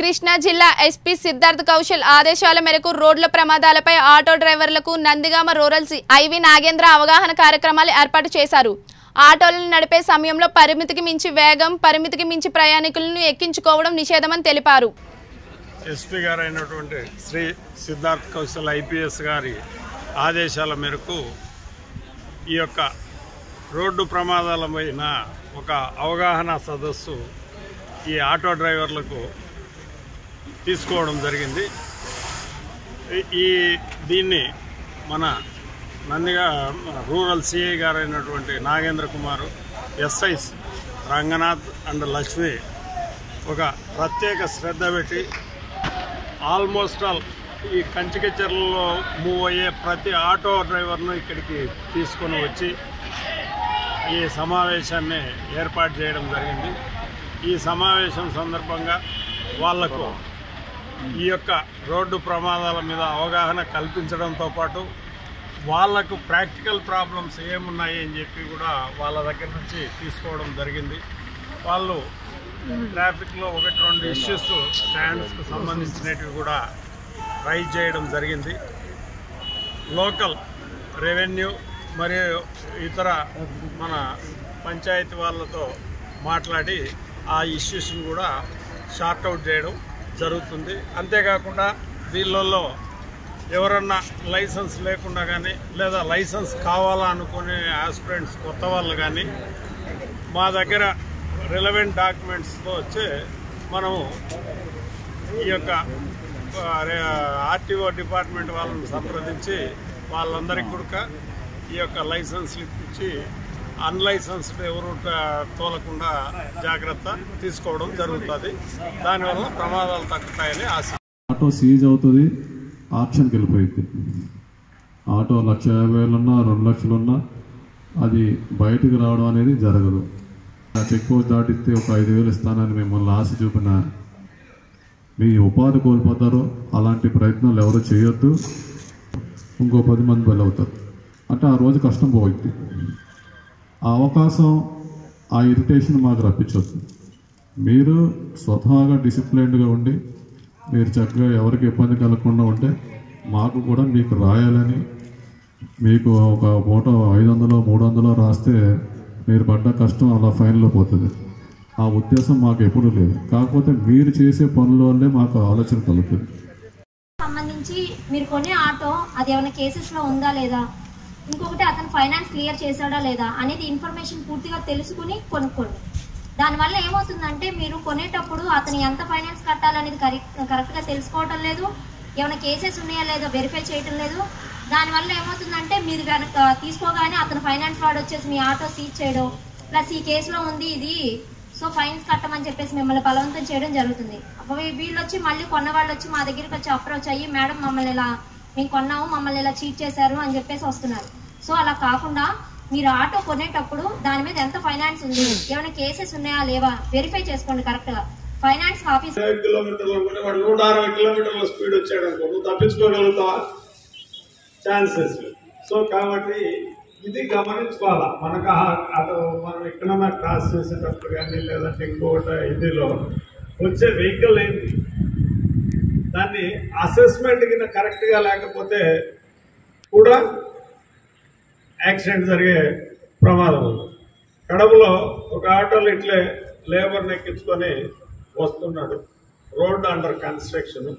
కృష్ణా జిల్లా ఎస్పీ సిద్ధార్థ్ కౌశల్ ఆదేశాల మేరకు రోడ్ల ప్రమాదాలపై ఆటో డ్రైవర్లకు నందిగామ రూరల్ సి- ఐవి నాగేంద్ర అవగాహన కార్యక్రమాలు ఏర్పాటు చేశారు ఆటోలను నడిపే సమయంలో పరిమితికి మించి వేగం పరిమితికి మించి ప్రయాణికులను ఎక్కించుకోవడం నిషేధమని తెలిపారు ఎస్పీ గారు అయినటువంటి శ్రీ సిద్ధార్థ్ కౌశల్ ఐపీఎస్ గారి ఆదేశాల మేరకు ఈ యొక్క రోడ్డు ప్రమాదాల పైన ఒక అవగాహన సదస్సు ఈ ఆటో డ్రైవర్లకు తీసుకోవడం జరిగింది ఈ- ఈ దీన్ని మన నందిగా రూరల్ సిఐ గారు అయినటువంటి నాగేంద్ర కుమారు ఎస్ఐస్ రంగనాథ్ అండ్ లక్ష్మి ఒక ప్రత్యేక శ్రద్ధ పెట్టి ఆల్మోస్ట్ ఆల్ ఈ కంచికచర్లలో మూవ్ అయ్యే ప్రతి ఆటో డ్రైవర్ను ఇక్కడికి తీసుకొని వచ్చి ఈ సమావేశాన్ని ఏర్పాటు చేయడం జరిగింది ఈ సమావేశం సందర్భంగా వాళ్లకు ఈ యొక్క రోడ్డు ప్రమాదాల మీద అవగాహన కల్పించడంతో పాటు వాళ్లకు ప్రాక్టికల్ ప్రాబ్లమ్స్ ఏమున్నాయి అని చెప్పి కూడా వాళ్ళ దగ్గర నుంచి తీసుకోవడం జరిగింది వాళ్ళు ట్రాఫిక్లో ఒకటి రెండు ఇష్యూస్ స్టాండ్స్కు సంబంధించినవి కూడా రైజ్ చేయడం జరిగింది లోకల్ రెవెన్యూ మరియు ఇతర మన పంచాయతీ వాళ్ళతో మాట్లాడి ఆ ఇష్యూస్ని కూడా షార్ట్ అవుట్ చేయడం జరుగుతుంది అంతేకాకుండా వీళ్ళల్లో ఎవరన్నా లైసెన్స్ లేకుండా కానీ లేదా లైసెన్స్ కావాలా అనుకునే ఆస్పిరెంట్స్ కొత్త వాళ్ళు కానీ మా దగ్గర రిలవెంట్ డాక్యుమెంట్స్తో వచ్చి మనము ఈ యొక్క ఆర్టీఓ డిపార్ట్మెంట్ వాళ్ళని సంప్రదించి వాళ్ళందరికీ కూడా ఈ యొక్క లైసెన్స్లు ఇప్పించి అన్లైసెన్స్డ్ ఎవరు ట- తోలకుండా జాగ్రత్త తీసుకోవడం జరుగుతుంది దానివల్ల ప్రమాదాలు తగ్గుతాయని ఆశ ఆటో సీజ్ అవుతుంది ఆప్షన్కి వెళ్ళిపోయింది ఆటో లక్ష యాభై వేలు ఉన్నా రెండు లక్షలు ఉన్నా అది బయటకు రావడం అనేది జరగదు ఆ చెక్ పోస్ట్ దాటిస్తే ఒక ఐదు వేలు ఇస్తానని మిమ్మల్ని ఆశ చూపిన మీ ఉపాధి కోల్పోతారో అలాంటి ప్రయత్నాలు ఎవరు చేయొద్దు ఇంకో పది మంది బలి అవుతారు అంటే ఆ రోజు కష్టం పోయింది ఆ అవకాశం ఆ ఇరిటేషన్ మాకు రప్పించొద్దు మీరు స్వతహాగా డిసిప్లైన్డ్గా ఉండి మీరు చక్కగా ఎవరికి ఇబ్బంది కలగకుండా ఉంటే మాకు కూడా మీకు రాయాలని మీకు ఒక ఫోటో ఐదు వందలు మూడు వందలు రాస్తే మీరు పడ్డ కష్టం అలా ఫైన్లో పోతుంది ఆ ఉద్దేశం మాకు ఎప్పుడూ లేదు కాకపోతే మీరు చేసే పనుల వల్లే మాకు ఆలోచన కలుగుతుంది సంబంధించి మీరు కొనే ఆటో అది ఏమైనా కేసెస్లో ఉందా లేదా ఇంకొకటి అతను ఫైనాన్స్ క్లియర్ చేశాడా లేదా అనేది ఇన్ఫర్మేషన్ పూర్తిగా తెలుసుకుని కొనుక్కోండి దానివల్ల ఏమవుతుందంటే మీరు కొనేటప్పుడు అతను ఎంత ఫైనాన్స్ కట్టాలనేది కరెక్ట్ కరెక్ట్గా తెలుసుకోవటం లేదు ఏమైనా కేసెస్ ఉన్నాయా లేదో వెరిఫై చేయటం లేదు దానివల్ల ఏమవుతుందంటే మీరు కనుక తీసుకోగానే అతను ఫైనాన్స్ వాడు వచ్చేసి మీ ఆటో సీజ్ చేయడం ప్లస్ ఈ కేసులో ఉంది ఇది సో ఫైన్స్ కట్టమని చెప్పేసి మిమ్మల్ని బలవంతం చేయడం జరుగుతుంది అప్పుడు వీళ్ళు వచ్చి మళ్ళీ కొన్న వాళ్ళు వచ్చి మా దగ్గరికి వచ్చి అప్రోచ్ అయ్యి మేడం మమ్మల్ని ఇలా మేము కొన్నాము మమ్మల్ని ఇలా చీట్ చేశారు అని చెప్పేసి వస్తున్నారు సో అలా కాకుండా మీరు ఆటో కొనేటప్పుడు దాని మీద ఎంత ఫైనాన్స్ ఉంది ఏమైనా కేసెస్ ఉన్నాయా లేవా వెరిఫై చేసుకోండి కరెక్ట్ గా ఫైనాన్స్ ఆఫీస్ ఇరవై కిలోమీటర్లు అనుకుంటే వాడు నూట అరవై కిలోమీటర్ల స్పీడ్ వచ్చాడు అనుకో నువ్వు తప్పించుకోగలుగుతావా ఛాన్సెస్ సో కాబట్టి ఇది గమనించుకోవాలా మనకు ఆ- అటు మనం ఎక్కడన్నా క్రాస్ చేసేటప్పుడు కానీ లేదంటే ఇంకొకటి ఇదిలో వచ్చే వెహికల్ ఏంటి దాన్ని అసెస్మెంట్ కింద కరెక్ట్గా లేకపోతే కూడా యాక్సిడెంట్ జరిగే ప్రమాదం ఉంది కడపలో ఒక ఆటోలో ఇట్లే లేబర్ని ఎక్కించుకొని వస్తున్నాడు road under construction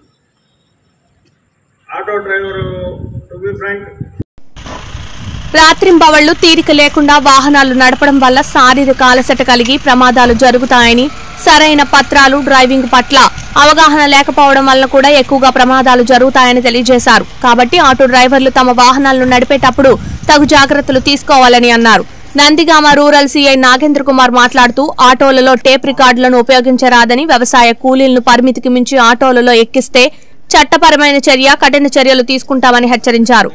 auto driver to be frank రాత్రింబవళ్లు తీరిక లేకుండా వాహనాలు నడపడం వల్ల శారీరక అలసట కలిగి ప్రమాదాలు జరుగుతాయని సరైన పత్రాలు డ్రైవింగ్ పట్ల అవగాహన లేకపోవడం వల్ల కూడా ఎక్కువగా ప్రమాదాలు జరుగుతాయని తెలియజేశారు కాబట్టి ఆటో డ్రైవర్లు తమ వాహనాలను నడిపేటప్పుడు తగు జాగ్రత్తలు తీసుకోవాలని అన్నారు నందిగామ రూరల్ సీఐ నాగేంద్ర కుమార్ మాట్లాడుతూ ఆటోలలో టేప్ రికార్డులను ఉపయోగించరాదని వ్యవసాయ కూలీలను పరిమితికి మించి ఆటోలలో ఎక్కిస్తే చట్టపరమైన చర్య కఠిన చర్యలు తీసుకుంటామని హెచ్చరించారు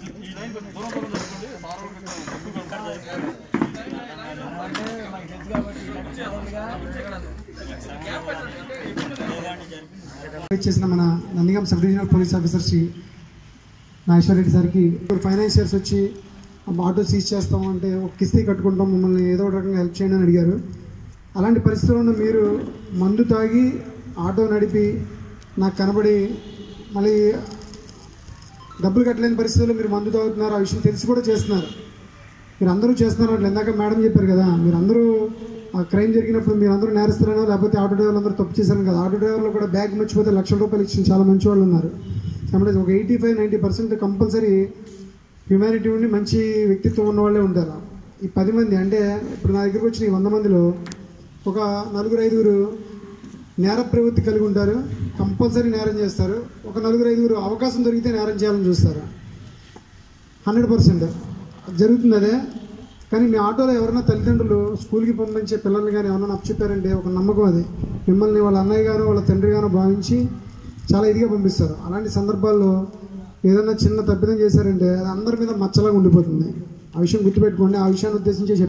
చేసిన మన Nandigama sub divisional police officer Shri Nageswara Reddy సార్కి ఫైనాన్షియర్స్ వచ్చి ఆటో సీజ్ చేస్తాం అంటే ఒక కిస్తీ కట్టుకుంటాం మమ్మల్ని ఏదో ఒక రకంగా హెల్ప్ చేయండి అని అడిగారు అలాంటి పరిస్థితుల్లో మీరు మందు తాగి ఆటో నడిపి నాకు కనబడి మళ్ళీ డబ్బులు కట్టలేని పరిస్థితుల్లో మీరు మందు తాగుతున్నారు ఆ విషయం తెలిసి కూడా చేస్తున్నారు మీరు అందరూ చేస్తున్నారు అట్లా ఇందాక మేడం చెప్పారు కదా మీరు అందరూ ఆ క్రైమ్ జరిగినప్పుడు మీరు అందరూ నేరస్తున్నారో లేకపోతే ఆటో డ్రైవర్లు అందరూ తప్పు చేశారని కదా ఆటో డ్రైవర్లు కూడా బ్యాగ్ మర్చిపోతే లక్షల రూపాయలు ఇచ్చిన చాలా మంచి వాళ్ళు ఉన్నారు కాబట్టి ఒక eighty five ninety percent compulsory humanity ఉండి మంచి వ్యక్తిత్వం ఉన్న వాళ్ళే ఉంటారు ఈ పది మంది అంటే ఇప్పుడు నా దగ్గరకు వచ్చిన ఈ వంద మందిలో ఒక నలుగురు ఐదుగురు నేర ప్రవృత్తి కలిగి ఉంటారు కంపల్సరీ నేరం చేస్తారు ఒక నలుగురు ఐదుగురు అవకాశం దొరికితే నేరం చేయాలని చూస్తారు హండ్రెడ్ పర్సెంట్ జరుగుతుంది అదే కానీ మీ ఆటోలో ఎవరైనా తల్లిదండ్రులు స్కూల్కి పంపించే పిల్లల్ని కానీ ఎవరైనా చెప్పారంటే ఒక నమ్మకం అది మిమ్మల్ని వాళ్ళ అన్నయ్య గానో వాళ్ళ తండ్రి గానో భావించి చాలా ఇదిగా పంపిస్తారు అలాంటి సందర్భాల్లో ఏదైనా చిన్న తప్పిదం చేశారంటే అది అందరి మీద మచ్చలాగా ఉండిపోతుంది ఆ విషయం గుర్తుపెట్టుకోండి ఆ విషయాన్ని ఉద్దేశించి